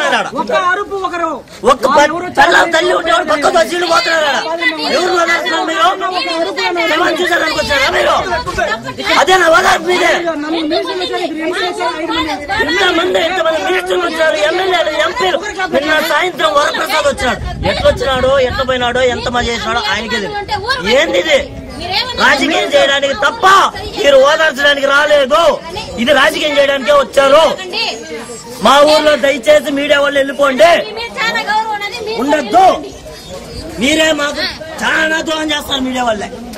పోతున్నాడు ఆడ ఒక్క అరుపు ఒకరు ఒక్క ప- పిల్లల తల్లి ఉండేవాడు పక్కతో సీళ్ళు పోతున్నాడు ఆడ ఎవరు ఓదార్చున్నారు మీరు ఏమని చూసాడానికి వచ్చారా మీరు అదే నా ఓదార్పు మీదే నన్ను మీటింగ్ వచ్చారు, ఇది రెండు చేశారు, ఐదు మంది. ఎంతమంది ఎంతమంది మినిస్టర్లు వచ్చారు ఎమ్మెల్యేలు ఎంపీలు నిన్న సాయంత్రం వరప్రసాద్ వచ్చినాడు ఎట్లా వచ్చినాడో ఎట్లా పోయినాడో ఎంత మంది చేసినాడో ఆయనకే తెలియదు ఏంది ఇది రాజకీయం చేయడానికి తప్ప మీరు ఓదార్చడానికి రాలేదు ఇది రాజకీయం చేయడానికే వచ్చారు మా ఊర్లో దయచేసి మీడియా వాళ్ళు వెళ్ళిపోండి ఉండద్దు మీరే మాకు చాలా ద్రోహం చేస్తారు మీడియా వాళ్ళే